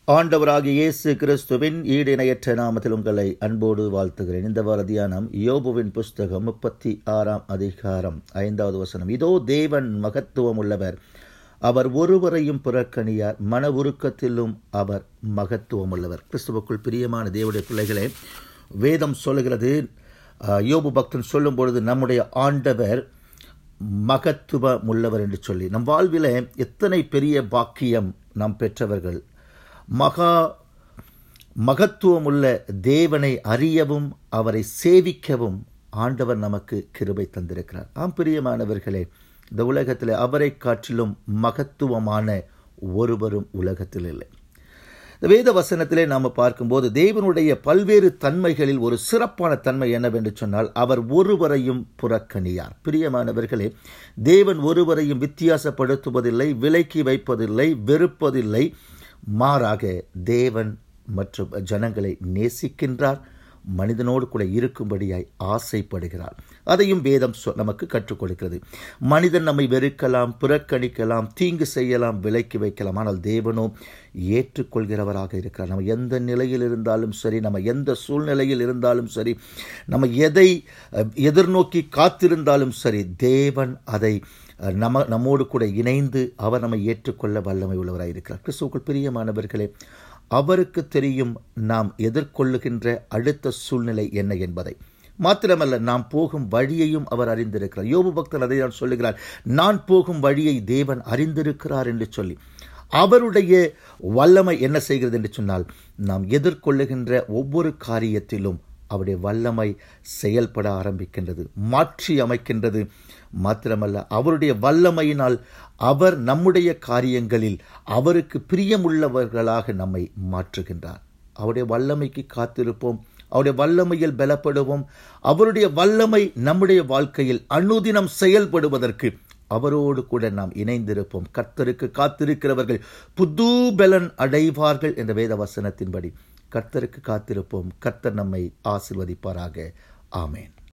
ஆண்டவராகிய இயேசு கிறிஸ்துவின் ஈடு இணையற்ற நாமத்தில் உங்களை அன்போடு வாழ்த்துகிறேன் இந்த வார தியானம் யோபுவின் புஸ்தகம் முப்பத்தி ஆறாம் அதிகாரம் ஐந்தாவது வசனம் இதோ தேவன் மகத்துவம் உள்ளவர் அவர் ஒருவரையும் புறக்கணியார் மன உருக்கத்திலும் அவர் மகத்துவம் உள்ளவர் கிறிஸ்துவுக்குள் பிரியமான தேவனுடைய பிள்ளைகளே வேதம் சொல்லுகிறது அஹ், யோபு பக்தன் சொல்லும் பொழுது நம்முடைய ஆண்டவர் மகத்துவம் உள்ளவர் என்று சொல்லி நம் வாழ்விலே எத்தனை பெரிய பாக்கியம் நாம் பெற்றவர்கள் மகா மகத்துவமுள்ள தேவனை அறியவும் அவரை சேவிக்கவும் ஆண்டவர் நமக்கு கிருபை தந்திருக்கிறார் ஆம் பிரியமானவர்களே இந்த உலகத்தில் அவரை காட்டிலும் மகத்துவமான ஒருவரும் உலகத்தில் இல்லை இந்த வேத வசனத்திலே நாம் பார்க்கும்போது தேவனுடைய பல்வேறு தன்மைகளில் ஒரு சிறப்பான தன்மை என்னவென்று சொன்னால் அவர் ஒருவரையும் புறக்கணியார் பிரியமானவர்களே தேவன் ஒருவரையும் வித்தியாசப்படுத்துவதில்லை விலக்கி வைப்பதில்லை வெறுப்பதில்லை மாறாக தேவன் மற்றும் ஜனங்களை நேசிக்கின்றார் மனிதனோடு கூட இருக்கும்படியாய் ஆசைப்படுகிறார் அதையும் வேதம் சொ- நமக்கு கற்றுக் கொடுக்கிறது மனிதன் நம்மை வெறுக்கலாம் புறக்கணிக்கலாம் தீங்கு செய்யலாம் விலக்கி வைக்கலாம் ஆனால் தேவனோ ஏற்றுக்கொள்கிறவராக இருக்கிறார் நம்ம எந்த நிலையில் இருந்தாலும் சரி நம்ம எந்த சூழ்நிலையில் இருந்தாலும் சரி நம்ம எதை அஹ், எதிர்நோக்கி காத்திருந்தாலும் சரி தேவன் அதை அஹ், நம்ம நம்மோடு கூட இணைந்து அவர் நம்மை ஏற்றுக்கொள்ள வல்லமை உள்ளவராக இருக்கிறார் கிறிஸ்துவுக்குள் பிரியமானவர்களே அவருக்கு தெரியும் நாம் எதிர்கொள்ளுகின்ற அடுத்த சூழ்நிலை என்ன என்பதை மாத்திரமல்ல நாம் போகும் வழியையும் அவர் அறிந்திருக்கிறார் யோபு பக்தர் அதை தான் சொல்லுகிறார் நான் போகும் வழியை தேவன் அறிந்திருக்கிறார் என்று சொல்லி அவருடைய வல்லமை என்ன செய்கிறது என்று சொன்னால் நாம் எதிர்கொள்ளுகின்ற ஒவ்வொரு காரியத்திலும் அவருடைய வல்லமை செயல்பட ஆரம்பிக்கின்றது மாற்றி அமைக்கின்றது மாத்திரமல்ல அவருடைய வல்லமையினால் அவர் நம்முடைய காரியங்களில் அவருக்கு பிரியமுள்ளவர்களாக நம்மை மாற்றுகின்றார் அவருடைய வல்லமைக்கு காத்திருப்போம் அவருடைய வல்லமையில் பலப்படுவோம் அவருடைய வல்லமை நம்முடைய வாழ்க்கையில் அனுதினம் செயல்படுவதற்கு அவரோடு கூட நாம் இணைந்திருப்போம் கர்த்தருக்கு காத்திருக்கிறவர்கள் புது பலன் அடைவார்கள் என்ற வேத வசனத்தின்படி கர்த்தருக்கு காத்திருப்போம் கர்த்தர் நம்மை ஆசிர்வதிப்பாராக ஆமேன்